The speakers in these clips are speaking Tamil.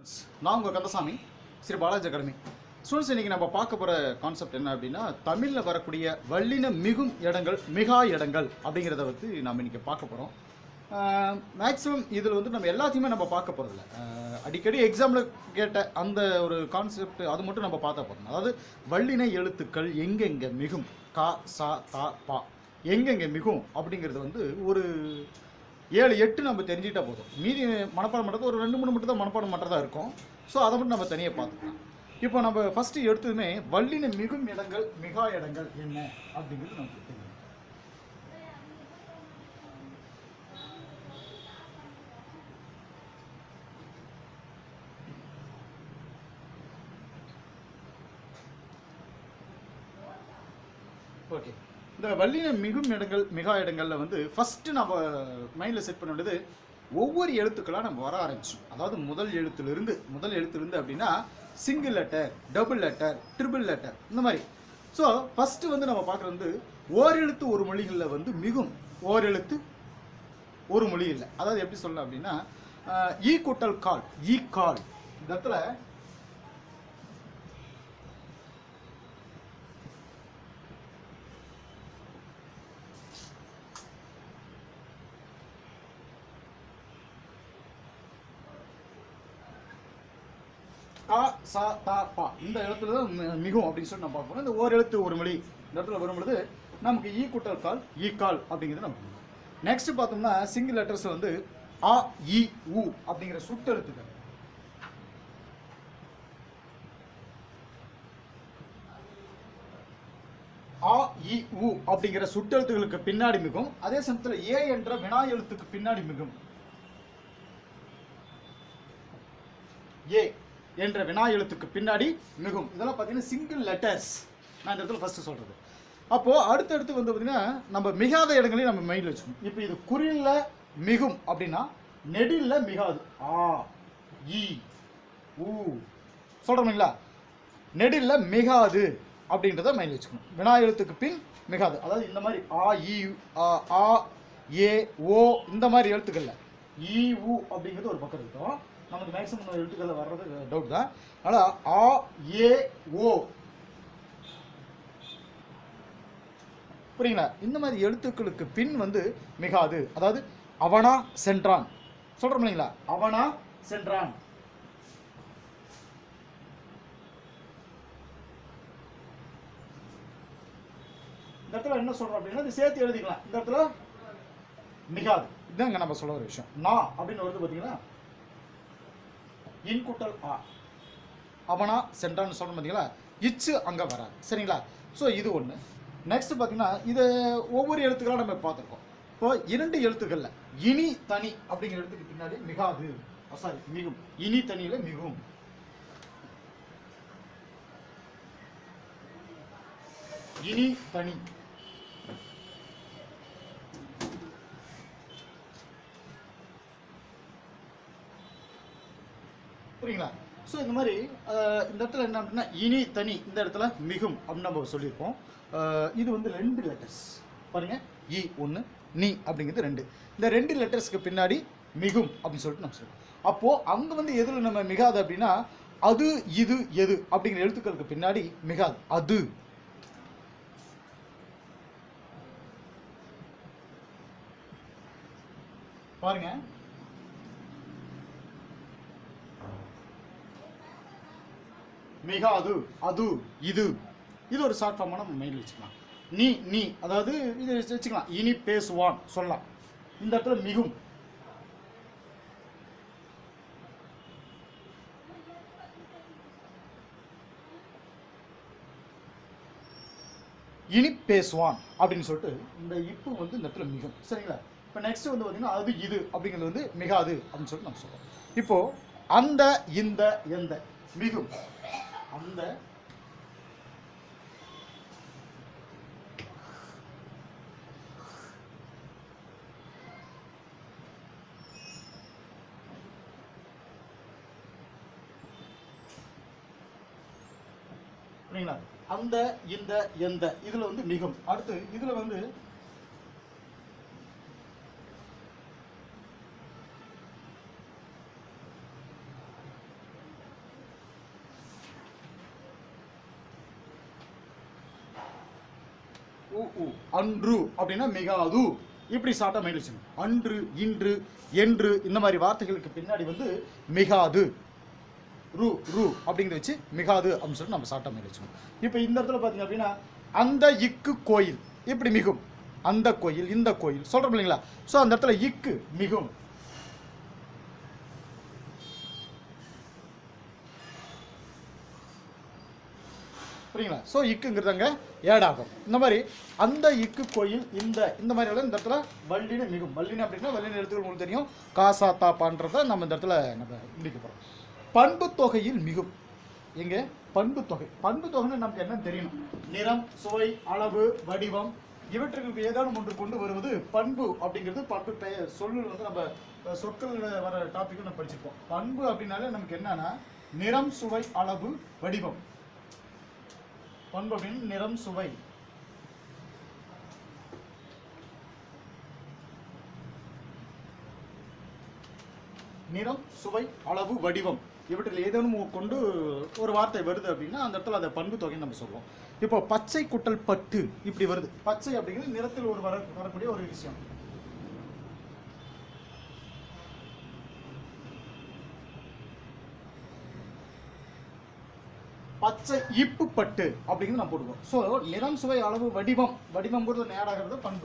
நான் உங்கள் கந்தசாமி ஸ்ரீ பாலாஜி அகாடமி ஸ்டூடெண்ட்ஸ் இன்னைக்கு நம்ம பார்க்க போகிற கான்செப்ட் என்ன அப்படின்னா தமிழில் வரக்கூடிய வல்லின மிகும் இடங்கள் மிகா இடங்கள் அப்படிங்கிறத வந்து நம்ம இன்னைக்கு பார்க்க போகிறோம் மேக்ஸிமம் இதில் வந்து நம்ம எல்லாத்தையுமே நம்ம பார்க்க போகிறதில்ல அடிக்கடி எக்ஸாமில் கேட்ட அந்த ஒரு கான்செப்ட் அது மட்டும் நம்ம பார்த்தா போதும் அதாவது வல்லின எழுத்துக்கள் எங்கெங்கே மிகும் கா சா தா பா எங்கெங்கே மிகும் அப்படிங்கிறது வந்து ஒரு ஏழு எட்டு நம்ம தெரிஞ்சுக்கிட்டா போதும் மீதி மனப்பாடம் பண்ணுறது ஒரு ரெண்டு மூணு மட்டும் தான் மனப்பாடம் பண்ணுறதா இருக்கும் ஸோ அதை மட்டும் நம்ம தனியாக பார்த்துக்கலாம் இப்போ நம்ம ஃபஸ்ட்டு எடுத்ததுமே வல்லின மிகும் இடங்கள் மிகா இடங்கள் என்ன அப்படிங்கிறது நமக்கு தெரியும் ஓகே இந்த வல்லின மிகும் இடங்கள் மிகா இடங்களில் வந்து ஃபஸ்ட்டு நம்ம மைண்டில் செட் பண்ண வேண்டியது ஒவ்வொரு எழுத்துக்களாக நம்ம வர ஆரம்பிச்சோம் அதாவது முதல் எழுத்துலேருந்து முதல் எழுத்துலேருந்து அப்படின்னா single letter double letter triple letter இந்த மாதிரி ஸோ ஃபஸ்ட்டு வந்து நம்ம பார்க்குறது வந்து ஓரெழுத்து ஒரு மொழிகளில் வந்து மிகும் ஓரெழுத்து ஒரு மொழி இல்லை அதாவது எப்படி சொல்லலாம் அப்படின்னா ஆஹ், ஈ கூட்டல் கால் ஈ கால் இந்த இடத்துல கா சா தா பா இந்த இடத்துல தான் மி- மிகும் அப்படின்னு சொல்லி நம்ம பார்ப்போம் இந்த ஓர் எழுத்து ஒரு மொழி இந்த இடத்துல வரும்பொழுது நமக்கு ஈ கூட்டல் கால் ஈ கால் அப்படிங்கிறது நமக்கு நெக்ஸ்ட் பார்த்தோம்னா சிங்கிள் லெட்டர்ஸ் வந்து ஆ இ உ அப்படிங்கிற சுட்டெழுத்துக்கள் ஆ இ உ அப்படிங்கிற சுட்டெழுத்துகளுக்கு பின்னாடி மிகும் அதே சமயத்தில் ஏ என்ற வினா எழுத்துக்கு பின்னாடி மிகும் ஏ என்ற வினா எழுத்துக்கு பின்னாடி மிகும் இதெல்லாம் பார்த்தீங்கன்னா சிங்கிள் லெட்டர்ஸ் நான் இந்த இடத்துல ஃபர்ஸ்ட் சொல்றது அப்போ அடுத்தடுத்து வந்து பார்த்தீங்கன்னா நம்ம மிகாத இடங்களையும் நம்ம மைண்டில் வச்சுக்கணும் இப்போ இது குறில்ல மிகும் அப்படின்னா நெடில்ல மிகாது ஆ இ ஊ சொல்கிறோம்ங்களா நெடில்ல மிகாது அப்படின்றத மைண்டில் வச்சுக்கணும் வினா எழுத்துக்கு பின் மிகாது அதாவது இந்த மாதிரி ஆ இ ஆ, ஆ ஏ ஓ இந்த மாதிரி எழுத்துக்கள்ல இ உ அப்படிங்கிறது ஒரு பக்கம் இருக்கும் நமக்கு மேக்ஸிமம் எழுத்துக்களில் வர்றது டவுட் தான் அதனால் ஆ ஏ ஓ புரியுங்களா இந்த மாதிரி எழுத்துக்களுக்கு பின் வந்து மிகாது அதாவது அவனா சென்றான் சொல்கிறோம் இல்லைங்களா அவனா சென்றான் இந்த இடத்துல என்ன சொல்றோம் அப்படின்னா இது சேர்த்து எழுதிக்கலாம் இந்த இடத்துல மிகாது இதுதாங்க நம்ம சொல்ல ஒரு விஷயம் நா அப்படின்னு வருது பார்த்தீங்களா இன்குட்டல் ஆ அவனா சென்றான்னு சொல்றோம் பார்த்தீங்களா இச்சு அங்கே வராது சரிங்களா ஸோ இது ஒன்று நெக்ஸ்ட் பார்த்தீங்கன்னா இது ஒவ்வொரு எழுத்துக்களாக நம்ம பார்த்துருக்கோம் இப்போ இரண்டு எழுத்துக்கள்ல இனி தனி அப்படிங்கிற எழுத்துக்கு பின்னாடி மிகாது சாரி மிகும் இனி தனியில மிகும் இனி தனி புரியுங்களா ஸோ இந்த மாதிரி அஹ், இந்த இடத்துல என்ன அப்படின்னா இனி தனி இந்த இடத்துல மிகும் அப்படின்னு நம்ம சொல்லியிருப்போம் அஹ், இது வந்து ரெண்டு லெட்டர்ஸ் பாருங்க இ ஒன்று நீ அப்படிங்கிறது ரெண்டு இந்த ரெண்டு லெட்டர்ஸ்க்கு பின்னாடி மிகும் அப்படின்னு சொல்லிட்டு நம்ம சொல்லுவோம் அப்போது அங்கே வந்து எதில் நம்ம மிகாது அப்படின்னா அது இது எது அப்படிங்கிற எழுத்துக்களுக்கு பின்னாடி மிகாது அது பாருங்க மிகாது அது இது இது ஒரு ஷார்ட் ஃபார்மாக நம்ம மெயில் வச்சுக்கலாம் நீ நீ அதாவது இது வச்சுக்கலாம் இனி பேசுவான் சொல்லலாம் இந்த இடத்துல மிகும் இனி பேசுவான் அப்படின்னு சொல்லிட்டு இந்த இப்பு வந்து இந்த இடத்துல மிகும் சரிங்களா இப்போ நெக்ஸ்ட் வந்து பார்த்தீங்கன்னா அது இது அப்படிங்கிறது வந்து மிகாது அப்படின்னு சொல்லிட்டு நம்ம சொல்றோம் இப்போ அந்த இந்த எந்த மிகும் அந்த புரியுங்களா அந்த இந்த எந்த இதுல வந்து மிகும் அடுத்து இதுல வந்து உ உ அன்று அப்படின்னா மிகாது இப்படி சாட்டா மைண்ட் வச்சுக்கணும் அன்று இன்று என்று இந்த மாதிரி வார்த்தைகளுக்கு பின்னாடி வந்து மிகாது ரு ரு அப்படிங்கிறத வச்சு மிகாது அப்படின்னு சொல்லிட்டு நம்ம சாட்டா மைண்ட் வச்சுக்கணும் இப்போ இந்த இடத்துல பார்த்தீங்க அப்படின்னா அந்த இக்கு கோயில் இப்படி மிகும் அந்த கோயில் இந்த கோயில் சொல்கிறோம் இல்லைங்களா ஸோ அந்த இடத்துல இக்கு மிகும் புரியுங்களா ஸோ இக்குங்கிறது அங்கே ஏடாகும் இந்த மாதிரி அந்த இக்கு கோயில் இந்த இந்த மாதிரி எல்லாம் இந்த இடத்துல வள்ளின மிகும் வள்ளின அப்படின்னா வள்ளின எழுத்துக்கள் உங்களுக்கு தெரியும் காசா தாப்பான்றதை நம்ம இந்த இடத்துல நம்ம முடிக்க போகிறோம் பண்பு தொகையில் மிகும் எங்க பண்பு தொகை பண்பு தொகைன்னு நமக்கு என்ன தெரியணும் நிறம் சுவை அளவு வடிவம் இவற்றுக்கு ஏதாவது ஒன்று கொண்டு வருவது பண்பு அப்படிங்கிறது பண்பு பெயர் சொல்லு வந்து நம்ம அஹ், சொற்கள்ல வர டாபிக் நம்ம படிச்சிருப்போம் பண்பு அப்படின்னாலே நமக்கு என்னன்னா நிறம் சுவை அளவு வடிவம் பண்பு அப்படின்னு நிறம் சுவை நிறம் சுவை அளவு வடிவம் இவற்றில் ஏதேனும் கொண்டு ஒரு வார்த்தை வருது அப்படின்னா அந்த இடத்துல அதை பண்பு தொகைன்னு நம்ம சொல்லுவோம் இப்போ பச்சை குட்டல் பட்டு இப்படி வருது பச்சை அப்படிங்கிறது நிறத்தில் ஒரு வர வரக்கூடிய ஒரு விஷயம் பச்சை இப்பு பட்டு அப்படிங்கிறது நம்ம போடுவோம் ஸோ நிறம் சுவை அளவு வடிவம் வடிவம்ங்கிறது நேராகிறது பண்பு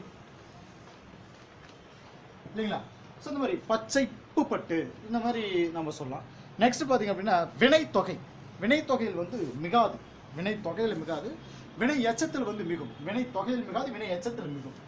இல்லைங்களா ஸோ இந்த மாதிரி பச்சை இப்பு பட்டு இந்த மாதிரி நம்ம சொல்லலாம் நெக்ஸ்ட் பார்த்தீங்க அப்படின்னா வினை தொகை வினை தொகையில் வந்து மிகாது வினை தொகையில் மிகாது வினை எச்சத்தில் வந்து மிகும் வினை தொகையில் மிகாது வினை எச்சத்தில் மிகும்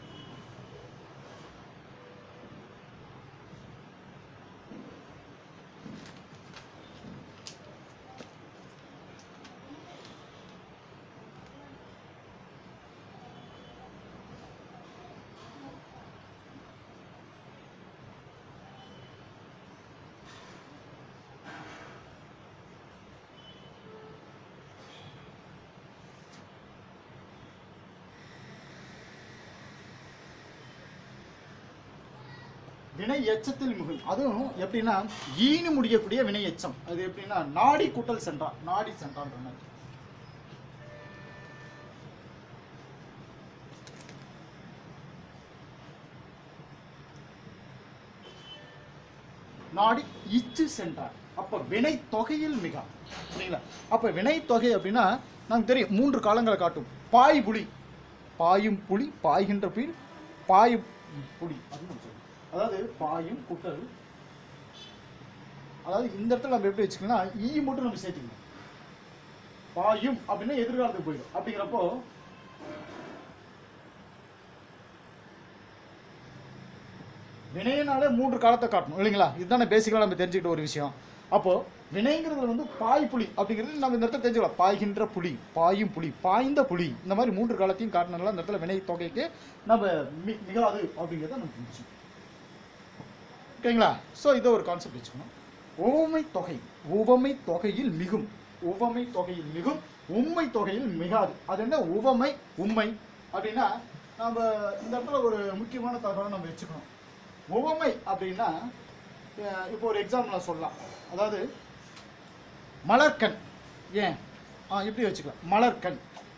வினை எச்சத்தில் மிகும் அதுவும் எப்படின்னா ஈனு முடியக்கூடிய வினை எச்சம் அது எப்படின்னா நாடி கூட்டல் சென்றா நாடி சென்றான்ற மாதிரி நாடி இச்சு சென்றார் அப்ப வினை தொகையில் மிக சரிங்களா அப்ப வினை தொகை அப்படின்னா நமக்கு தெரியும் மூன்று காலங்களை காட்டும் பாய் புலி பாயும் புலி பாய்கின்ற புலி பாயும் புலி அப்படின்னு நம்ம சொல்றோம். அதாவது பாயும் குட்டல் அதாவது இந்த இடத்துல நம்ம எப்படி வச்சுக்கலாம் ஈ மட்டும் நம்ம சேர்த்துக்கணும் பாயும் அப்படின்னா எதிர்காலத்துக்கு போயிடும் அப்படிங்கிறப்போ வினையினாலே மூன்று காலத்தை காட்டணும் இல்லைங்களா இதுதானே பேசிக்கலாக நம்ம தெரிஞ்சுக்கிட்ட ஒரு விஷயம் அப்போ வினைங்கிறது வந்து பாய் புலி அப்படிங்கிறது நம்ம இந்த இடத்துல தெரிஞ்சுக்கலாம் பாய்கின்ற புலி பாயும் புலி பாய்ந்த புலி இந்த மாதிரி மூன்று காலத்தையும் காட்டினால இந்த இடத்துல வினை தொகைக்கு நம்ம மி- மிகாது அப்படிங்கிறத நம்ம புரிஞ்சுக்கணும் ஓகேங்களா ஸோ இதை ஒரு கான்செப்ட் வச்சுக்கணும் உவமை தொகை உவமை தொகையில் மிகும் உவமை தொகையில் மிகும் உண்மை தொகையில் மிகாது அது என்ன உவமை உண்மை அப்படின்னா நம்ம இந்த இடத்துல ஒரு முக்கியமான தகவலை நம்ம வச்சுக்கணும் உவமை அப்படின்னா அஹ், இப்போ ஒரு எக்ஸாம்பிள் நான் சொல்லலாம் அதாவது மலர்கண் ஏன் ஆ இப்படி வச்சுக்கலாம் மலர்கண்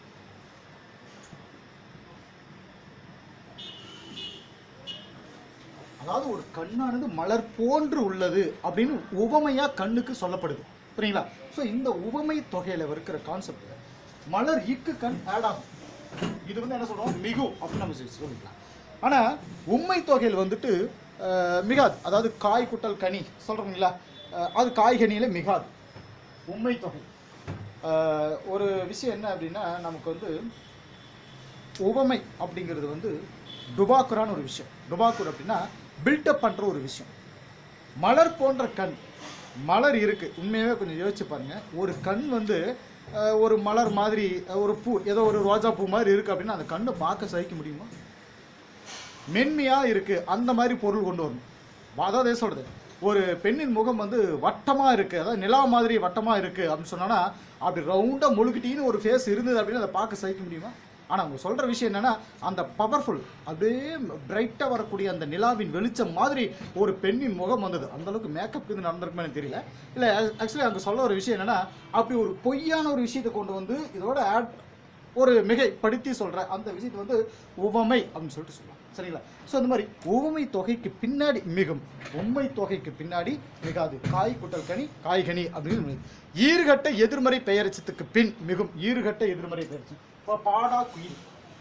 அதாவது ஒரு கண்ணானது மலர் போன்று உள்ளது அப்படின்னு உவமையா கண்ணுக்கு சொல்லப்படுது புரியுங்களா ஸோ இந்த உவமை தொகையில இருக்கிற கான்செப்ட் மலர் இக்கு கண் ஆட் ஆகும் இது வந்து என்ன சொல்றோம் மிகு அப்படின்னு நம்ம சொல்லி- சொல்லிக்கலாம் ஆனா உண்மை தொகையில் வந்துட்டு அஹ், மிகாது அதாவது காய் குட்டல் கனி சொல்றோங்களா அஹ், அது காய்கனியில மிகாது உண்மை தொகை அஹ், ஒரு விஷயம் என்ன அப்படின்னா நமக்கு வந்து உவமை அப்படிங்கிறது வந்து டுபாக்குரான்னு ஒரு விஷயம் டுபாக்குர் அப்படின்னா பில்டப் பண்ணுற ஒரு விஷயம் மலர் போன்ற கண் மலர் இருக்கு உண்மையாகவே கொஞ்சம் யோசிச்சு பாருங்க ஒரு கண் வந்து அஹ், ஒரு மலர் மாதிரி அஹ், ஒரு பூ ஏதோ ஒரு ரோஜா பூ மாதிரி இருக்கு அப்படின்னா அந்த கண்ணை பார்க்க சகிக்க முடியுமா மென்மையா இருக்கு அந்த மாதிரி பொருள் கொண்டு வரணும் அதாவது எது சொல்றது ஒரு பெண்ணின் முகம் வந்து வட்டமா இருக்கு அதாவது நிலா மாதிரி வட்டமா இருக்கு அப்படின்னு சொன்னா அப்படி ரவுண்டா முழுக்கிட்டின்னு ஒரு ஃபேஸ் இருந்தது அப்படின்னு அதை பார்க்க சகிக்க முடியுமா ஆனா அவங்க சொல்ற விஷயம் என்னன்னா அந்த பவர்ஃபுல் அப்படியே பிரைட்டா வரக்கூடிய அந்த நிலாவின் வெளிச்சம் மாதிரி ஒரு பெண்ணின் முகம் வந்தது அந்த அளவுக்கு மேக்கப் இது நடந்திருக்குமே எனக்கு தெரியல இல்ல ஆக்சுவலி அங்க சொல்ல ஒரு விஷயம் என்னன்னா அப்படி ஒரு பொய்யான ஒரு விஷயத்தை கொண்டு வந்து இதோட ஆட் ஒரு மிகைப்படுத்தி சொல்ற அந்த விஷயத்தை வந்து உவமை அப்படின்னு சொல்லிட்டு சொல்லலாம் சரிங்களா ஸோ அந்த மாதிரி உவமை தொகைக்கு பின்னாடி மிகும் உண்மை தொகைக்கு பின்னாடி மிகாது காய் குட்டல் கனி காய்கனி அப்படின்னு ஒண்ணு. ஈறுகட்ட எதிர்மறை பெயரச்சத்துக்கு பின் மிகும் ஈறுகட்ட எதிர்மறை பெயரச்சு இப்போ பாடா குயில்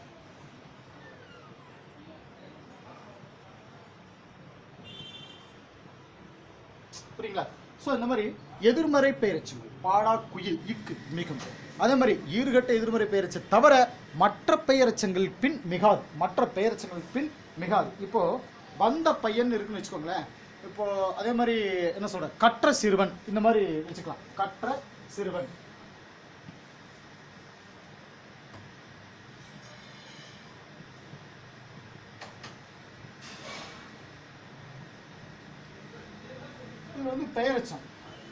புரியுங்களா ஸோ இந்த மாதிரி எதிர்மறை பெயரச்சு பாடா குயில் இக்கு மிகும் அதே மாதிரி ஈறுகட்ட எதிர்மறை பெயரச்சு தவிர மற்ற பெயரச்சங்கள் பின் மிகாது மற்ற பெயரச்சங்கள் பின் மிகாது இப்போ வந்த பையன் இருக்குன்னு வச்சுக்கோங்களேன் இப்போ அதே மாதிரி என்ன சொல்ற கற்ற சிறுவன் இந்த மாதிரி வச்சுக்கலாம் கற்ற சிறுவன் இது வந்து பெயரச்சம்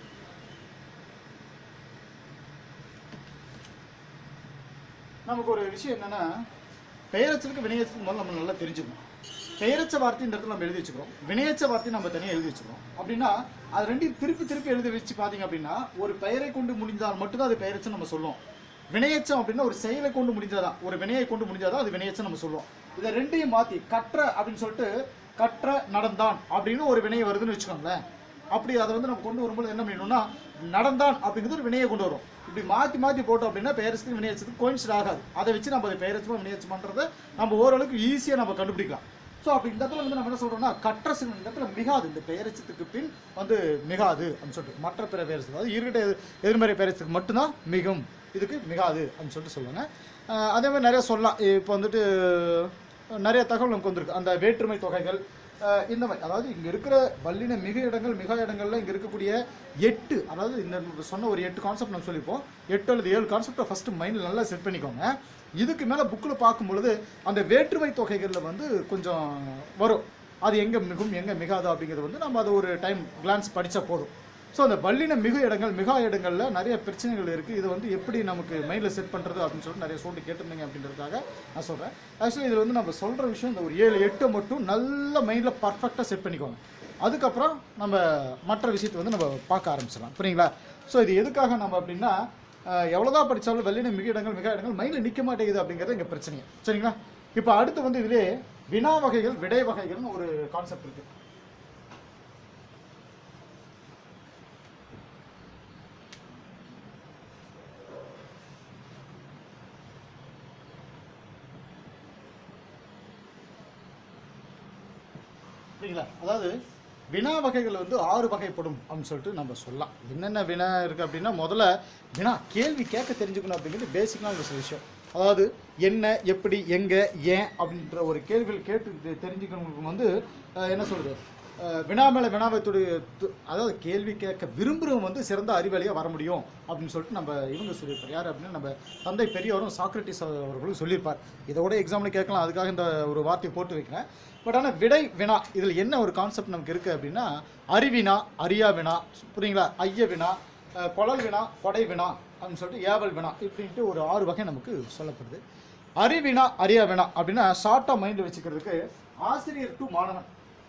நமக்கு ஒரு விஷயம் என்னன்னா பெயரச்சலுக்கு வினையச்சலுக்கு முதல்ல நம்ம நல்லா தெரிஞ்சுக்கணும் பெயரச்ச வார்த்தை இந்த இடத்துல நம்ம எழுதி வச்சுக்கிறோம் வினையச்ச வார்த்தை நம்ம தனியாக எழுதி வச்சுக்கிறோம் அப்படின்னா அது ரெண்டையும் திருப்பி திருப்பி எழுதி வச்சு பார்த்தீங்க அப்படின்னா ஒரு பெயரை கொண்டு முடிந்தால் மட்டும்தான் அது பெயரச்சம் நம்ம சொல்லுவோம் வினையச்சம் அப்படின்னா ஒரு செயலை கொண்டு முடிஞ்சாதான் ஒரு வினையை கொண்டு முடிஞ்சாதான் அது வினையச்சம் நம்ம சொல்லுவோம் இதை ரெண்டையும் மாற்றி கற்ற அப்படின்னு சொல்லிட்டு கற்ற நடந்தான் அப்படின்னு ஒரு வினை வருதுன்னு வச்சுக்கோங்களேன் அப்படி அதை வந்து நம்ம கொண்டு வரும்போது என்ன பண்ணணும்னா நடந்தான் அப்படிங்கிறது ஒரு வினையை கொண்டு வரும் இப்படி மாற்றி மாற்றி போட்டோம் அப்படின்னா பெயரச்சத்துக்கு வினையச்சத்துக்கு கோயின்சிட் ஆகாது அதை வச்சு நம்ம அது பெயரச்சமா வினையச்சமான்றதை நம்ம ஓரளவுக்கு ஈஸியாக நம்ம கண்டுபிடிக்கலாம் ஸோ அப்படி இந்த இடத்துல வந்து நம்ம என்ன சொல்றோம்னா கற்ற சிறுவன் இந்த இடத்துல மிகாது இந்த பெயரச்சத்துக்கு பின் வந்து மிகாது அப்படின்னு சொல்லிட்டு மற்ற பிற பெயரச்சத்துக்கு அதாவது இருக்கிட்ட எதிர்- எதிர்மறை பெயரச்சத்துக்கு மட்டும்தான் மிகும் இதுக்கு மிகாது அப்படின்னு சொல்லிட்டு சொல்லுவாங்க அஹ் அதே மாதிரி நிறைய சொல்லலாம் இப்போ வந்துட்டு நிறைய தகவல் நமக்கு வந்திருக்கு அந்த வேற்றுமை தொகைகள் அஹ் இந்த மாதிரி அதாவது இங்கே இருக்கிற வல்லின மிக இடங்கள் மிக இடங்கள்ல இங்கே இருக்கக்கூடிய எட்டு அதாவது இந்த நம்ம சொன்ன ஒரு எட்டு கான்செப்ட் நம்ம சொல்லியிருப்போம் எட்டு அல்லது ஏழு கான்செப்டை ஃபஸ்ட்டு மைண்டில் நல்லா செட் பண்ணிக்கோங்க இதுக்கு மேலே புக்கில் பார்க்கும் பொழுது அந்த வேற்றுமை தொகைகளில் வந்து கொஞ்சம் வரும் அது எங்கே மிகும் எங்கே மிகாது அப்படிங்கிறது வந்து நம்ம அதை ஒரு டைம் கிளான்ஸ் படித்தா போதும் ஸோ அந்த வல்லின மிகு இடங்கள் மிகா இடங்களில் நிறைய பிரச்சனைகள் இருக்குது இது வந்து எப்படி நமக்கு மைண்டில் செட் பண்ணுறது அப்படின்னு சொல்லிட்டு நிறைய சொல்லி கேட்டிருந்தீங்க அப்படின்றதுக்காக நான் சொல்கிறேன் ஆக்சுவலி இதில் வந்து நம்ம சொல்கிற விஷயம் இந்த ஒரு ஏழு எட்டு மட்டும் நல்ல மைண்டில் பர்ஃபெக்டாக செட் பண்ணிக்கோங்க அதுக்கப்புறம் நம்ம மற்ற விஷயத்தை வந்து நம்ம பார்க்க ஆரம்பிச்சிடலாம் புரியுங்களா ஸோ இது எதுக்காக நம்ம அப்படின்னா அஹ், எவ்வளவுதான் படித்தாலும் வெள்ளின மிக இடங்கள் மிக இடங்கள் மைண்டில் நிற்க மாட்டேங்குது அப்படிங்கிறது இங்கே பிரச்சனை சரிங்களா இப்போ அடுத்து வந்து இதிலே வினா வகைகள் விடை வகைகள்னு ஒரு கான்செப்ட் இருக்குது சரிங்களா அதாவது வினா வகைகள் வந்து ஆறு வகைப்படும் அப்படின்னு சொல்லிட்டு நம்ம சொல்லலாம் என்னென்ன வினா இருக்குது அப்படின்னா முதல்ல வினா கேள்வி கேட்க தெரிஞ்சுக்கணும் அப்படிங்கிறது பேசிக்கான ஒரு விஷயம் அதாவது என்ன எப்படி எங்கே ஏன் அப்படின்ற ஒரு கேள்விகள் கேட்டு தெ- தெரிஞ்சுக்கணுங்களுக்கு வந்து அஹ், என்ன சொல்கிறது வினா மேலே வினாவை துடி து- அதாவது கேள்வி கேட்க விரும்புகிறவங்க வந்து சிறந்த அறிவாளியாக வர முடியும் அப்படின்னு சொல்லிட்டு நம்ம இவங்க சொல்லியிருப்பார் யார் அப்படின்னா நம்ம தந்தை பெரியவரும் சாக்ரட்டிஸ் அவர்களும் சொல்லியிருப்பார் இதோட எக்ஸாம்பிள் கேட்கலாம் அதுக்காக இந்த ஒரு வார்த்தையை போட்டு வைக்கிறேன் பட் ஆனால் விடை வினா இதில் என்ன ஒரு கான்செப்ட் நமக்கு இருக்குது அப்படின்னா அறிவினா அறியா வினா புரியுங்களா ஐய வினா அஹ், குழல் வினா கொடை வினா அப்படின்னு சொல்லிட்டு ஏவல் வினா இப்படின்ட்டு ஒரு ஆறு வகை நமக்கு சொல்லப்படுது அறிவினா அறியா வினா அப்படின்னா ஷார்ட்டாக மைண்டில் வச்சுக்கிறதுக்கு ஆசிரியர் டு மாணவன்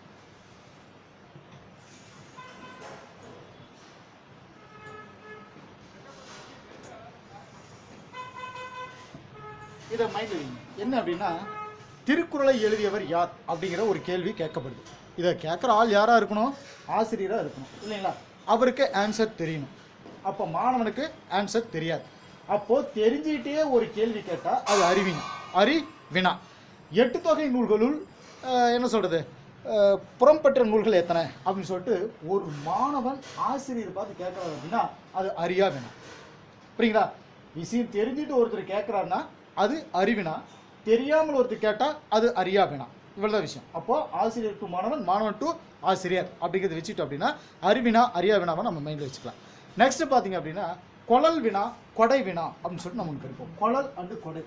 இதை மைண்ட் என்ன அப்படின்னா திருக்குறளை எழுதியவர் யார் அப்படிங்கிற ஒரு கேள்வி கேட்கப்படுது இதை கேட்குற ஆள் யாராக இருக்கணும் ஆசிரியராக இருக்கணும் இல்லைங்களா அவருக்கு ஆன்சர் தெரியணும் அப்போ மாணவனுக்கு ஆன்சர் தெரியாது அப்போது தெரிஞ்சுக்கிட்டே ஒரு கேள்வி கேட்டால் அது அறிவினா அறி வினா எட்டு தொகை நூல்களுள் அஹ், என்ன சொல்கிறது புறம்பெற்ற நூல்கள் எத்தனை அப்படின்னு சொல்லிட்டு ஒரு மாணவன் ஆசிரியர் பார்த்து கேட்குறாரு அப்படின்னா அது அறியா வினா புரியுங்களா விஷயம் தெரிஞ்சுட்டு ஒருத்தர் கேட்குறாருன்னா அது அறிவினா தெரியாமல் ஒருத்தர் கேட்டால் அது அறியா வினா இவ்வளோதான் விஷயம் அப்போ ஆசிரியர் டு மாணவன் மாணவன் டு ஆசிரியர் அப்படிங்கிறத வச்சுட்டு அப்படின்னா அறிவினா அறியா வினாவை நம்ம மைண்டில் வச்சுக்கலாம் நெக்ஸ்ட் பார்த்தீங்க அப்படின்னா குழல் வினா கொடை வினா அப்படின்னு சொல்லிட்டு நமக்கு இருக்கும் குழல் அண்டு கொடை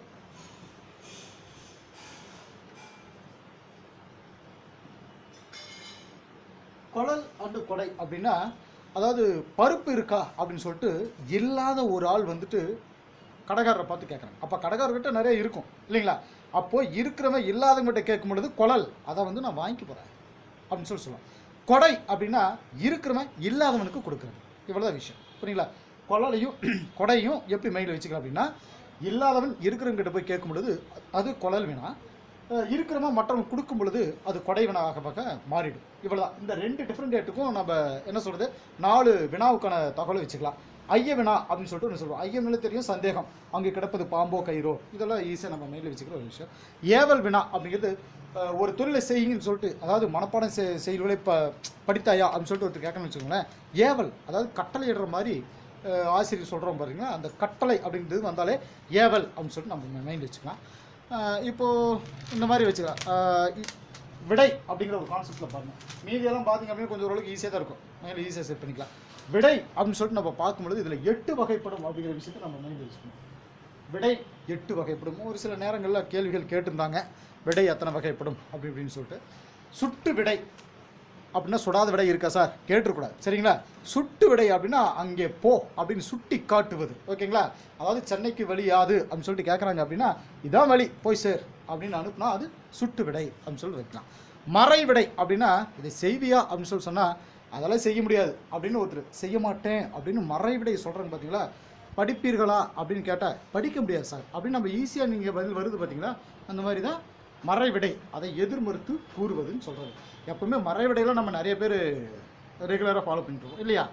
குழல் அண்டு கொடை அப்படின்னா அதாவது பருப்பு இருக்கா அப்படின்னு சொல்லிட்டு இல்லாத ஒரு ஆள் வந்துட்டு கடைக்காரரை பார்த்து கேட்குறாங்க அப்போ கடைக்காரர்கிட்ட நிறைய இருக்கும் இல்லைங்களா அப்போது இருக்கிறவன் இல்லாதவங்ககிட்ட கேட்கும் பொழுது குழல் அதை வந்து நான் வாங்கிக்க போகிறேன் அப்படின்னு சொல்லி சொல்லுவான் கொடை அப்படின்னா இருக்கிறவன் இல்லாதவனுக்கு கொடுக்குறது இவ்வளோதான் விஷயம் புரியுங்களா குழலையும் கொடையும் எப்படி மைண்டில் வச்சுக்கலாம் அப்படின்னா இல்லாதவன் இருக்கிறவங்கிட்ட போய் கேட்கும் பொழுது அது குழல் வினா அஹ் இருக்கிறவன் மற்றவன் கொடுக்கும் பொழுது அது கொடை வினாவாக மாறிடும் இவ்வளவுதான் இந்த ரெண்டு டிஃப்ரெண்ட் டேட்டுக்கும் நம்ம என்ன சொல்றது நாலு வினாவுக்கான தகவலை வச்சுக்கலாம் ஐய வினா அப்படின்னு சொல்லிட்டு ஒன்று சொல்லுவோம் ஐயம்னால தெரியும் சந்தேகம் அங்கே கிடப்பது பாம்போ கயிறோ இதெல்லாம் ஈஸியாக நம்ம மைண்டில் வச்சுக்கிற ஒரு விஷயம் ஏவல் வினா அப்படிங்கிறது அஹ், ஒரு தொழிலை செய்யுங்கன்னு சொல்லிட்டு அதாவது மனப்பாடம் செய் செயல்களை ப படித்தாயா அப்படின்னு சொல்லிட்டு ஒருத்தர் கேட்கணும்னு வச்சுக்கோங்களேன் ஏவல் அதாவது கட்டளை இடுற மாதிரி அஹ், ஆசிரியர் சொல்கிறோம் பாருங்க அந்த கட்டளை அப்படின்றது வந்தாலே ஏவல் அப்படின்னு சொல்லிட்டு நம்ம மைண்ட் வச்சுக்கலாம் அஹ், இப்போ இந்த மாதிரி வச்சுக்கலாம் அஹ், இ- விடை அப்படிங்கிற ஒரு கான்செப்டில் பாருங்க மீதியெல்லாம் பார்த்தீங்க அப்படின்னா கொஞ்சம் ஓரளவுக்கு ஈஸியாக தான் இருக்கும் மேலே ஈஸியாக செட் பண்ணிக்கலாம் விடை அப்படின்னு சொல்லிட்டு நம்ம பார்க்கும்பொழுது இதில் எட்டு வகைப்படும் அப்படிங்கிற விஷயத்தை நம்ம மைண்ட் வச்சுக்கணும் விடை எட்டு வகைப்படும் ஒரு சில நேரங்களில் கேள்விகள் கேட்டிருந்தாங்க விடை எத்தனை வகைப்படும் அப்படி இப்படின்னு சொல்லிட்டு சுட்டு விடை அப்படின்னா சுடாத விடை இருக்கா சார் கேட்டுருக்கூடாது சரிங்களா சுட்டு விடை அப்படின்னா அங்கே போ அப்படின்னு சுட்டி காட்டுவது ஓகேங்களா அதாவது சென்னைக்கு வழி யாது அப்படின்னு சொல்லிட்டு கேட்குறாங்க அப்படின்னா இதான் வழி போய் சேர் அப்படின்னு அனுப்புனா அது சுட்டு விடை அப்படின்னு சொல்லி வைக்கலாம் மறை விடை அப்படின்னா இதை செய்வியா அப்படின்னு சொல்லி சொன்னால் அதெல்லாம் செய்ய முடியாது அப்படின்னு ஒருத்தர் செய்ய மாட்டேன் அப்படின்னு மறை விடை சொல்கிறாங்க பார்த்தீங்களா படிப்பீர்களா அப்படின்னு கேட்டால் படிக்க முடியாது சார் அப்படின்னு நம்ம ஈஸியாக நீங்கள் பதில் வருது பார்த்தீங்களா அந்த மாதிரி தான் மறைவிடை அதை எதிர்மறுத்து கூறுவதுன்னு சொல்கிறது எப்பவுமே மறைவிடையெல்லாம் நம்ம நிறைய பேர் ரெகுலராக ஃபாலோ பண்ணிட்டு இருக்கோம் இல்லையா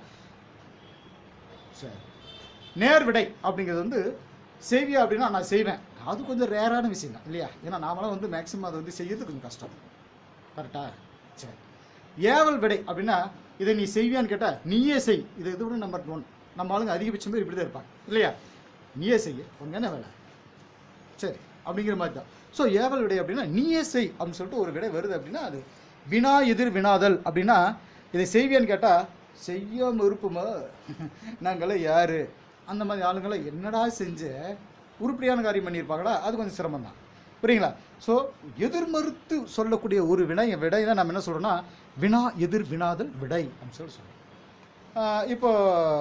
சரி நேர்விடை அப்படிங்கிறது வந்து செய்வியா அப்படின்னா நான் செய்வேன் அது கொஞ்சம் ரேரான விஷயம் தான் இல்லையா ஏன்னா நாமெல்லாம் வந்து மேக்ஸிமம் அதை வந்து செய்யறது கொஞ்சம் கஷ்டம் கரெக்டா சரி ஏவல் விடை அப்படின்னா இதை நீ செய்வியான்னு கேட்டால் நீயே செய் இது இது விட நம்பர் ஒன் நம்ம ஆளுங்க அதிகபட்சம் பேர் இப்படி தான் இருப்பாங்க இல்லையா நீயே செய்ய உனக்கு என்ன வேலை சரி அப்படிங்கிற மாதிரி தான் ஸோ ஏவல் விடை அப்படின்னா நீயே செய் அப்படின்னு சொல்லிட்டு ஒரு விடை வருது அப்படின்னா அது வினா எதிர் வினாதல் அப்படின்னா இதை செய்வியான்னு கேட்டால் செய்யாம இருப்புமா நாங்களாம் யாரு அந்த மாதிரி ஆளுங்களை என்னடா செஞ்ச உருப்படியான காரியம் பண்ணியிருப்பாங்களா அது கொஞ்சம் சிரமம் தான் புரியுங்களா ஸோ எதிர்மறுத்து சொல்லக்கூடிய ஒரு வினை விடை தான் நம்ம என்ன சொல்கிறோம்னா வினா எதிர் வினாதல் விடை அப்படின்னு சொல்லி சொல்கிறோம் ஆஹ் இப்போ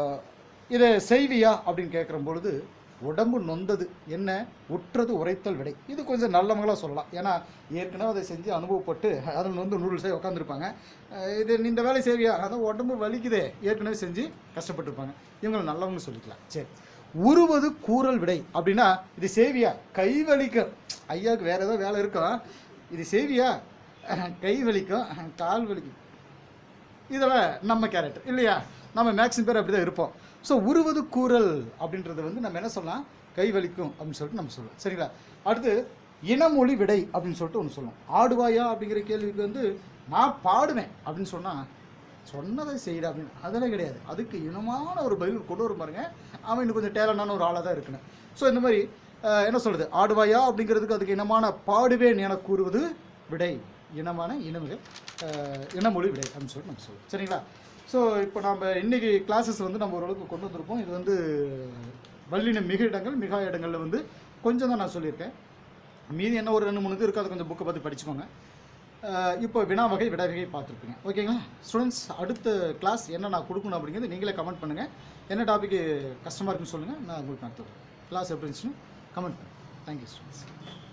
இதை செய்வியா அப்படின்னு கேட்குற பொழுது உடம்பு நொந்தது என்ன உற்றது உரைத்தல் விடை இது கொஞ்சம் நல்லவங்களாக சொல்லலாம் ஏன்னா ஏற்கனவே அதை செஞ்சு அனுபவப்பட்டு அதில் வந்து நூறு செய்ய உட்காந்துருப்பாங்க இது நீ இந்த வேலை செய்வியா அதான் உடம்பு வலிக்குதே ஏற்கனவே செஞ்சு கஷ்டப்பட்டிருப்பாங்க இவங்களை நல்லவங்க சொல்லிக்கலாம் சரி உருவது கூறல் விடை அப்படின்னா இது சேவியா கை வலிக்கும் ஐயாவுக்கு வேற ஏதோ வேலை இருக்கும் இது சேவியா கை வலிக்கும் கால் வலிக்கும் இதெல்லாம் நம்ம கேரக்டர் இல்லையா நம்ம மேக்ஸிமம் பேர் அப்படி தான் இருப்போம் ஸோ உருவது கூறல் அப்படின்றது வந்து நம்ம என்ன சொல்லலாம் கை வலிக்கும் அப்படின்னு சொல்லிட்டு நம்ம சொல்லலாம் சரிங்களா அடுத்து இனமொழி விடை அப்படின்னு சொல்லிட்டு ஒன்று சொல்லுவோம் ஆடுவாயா அப்படிங்கிற கேள்விக்கு வந்து நான் பாடுவேன் அப்படின்னு சொன்னால் சொன்னதை செய்யற அப்படின்னு அதெல்லாம் கிடையாது அதுக்கு இனமான ஒரு பதில் கொண்டு வரும் பாருங்க அவன் இன்னும் கொஞ்சம் டேலண்டான ஒரு ஆளாக தான் இருக்கணும் ஸோ இந்த மாதிரி அஹ், என்ன சொல்கிறது ஆடுவாயா அப்படிங்கிறதுக்கு அதுக்கு இனமான பாடுவேன் என கூறுவது விடை இனமான இனமிகள் அஹ், இனமொழி விடை அப்படின்னு சொல்லிட்டு நம்ம சொல்லுவோம் சரிங்களா ஸோ இப்போ நம்ம இன்னைக்கு கிளாஸஸ் வந்து நம்ம ஓரளவுக்கு கொண்டு வந்திருப்போம் இது வந்து வல்லின மிக இடங்கள் மிகா இடங்களில் வந்து கொஞ்சம் தான் நான் சொல்லியிருக்கேன் மீதி என்ன ஒரு ரெண்டு மூணு இது இருக்குது அதை கொஞ்சம் புக்கை பார்த்து படிச்சுக்கோங்க அஹ் இப்போ வினா வகை விடை வகை பார்த்துருப்பீங்க ஓகேங்களா ஸ்டூடெண்ட்ஸ் அடுத்த கிளாஸ் என்ன நான் கொடுக்கணும் அப்படிங்கிறது நீங்களே கமெண்ட் பண்ணுங்கள் என்ன டாபிக் கஷ்டமாக இருக்குன்னு சொல்லுங்கள் நான் உங்களுக்கு நடத்துவேன் கிளாஸ் எப்படி இருந்துச்சுன்னு கமெண்ட் பண்ணுங்கள் தேங்க்யூ ஸ்டூடெண்ட்ஸ்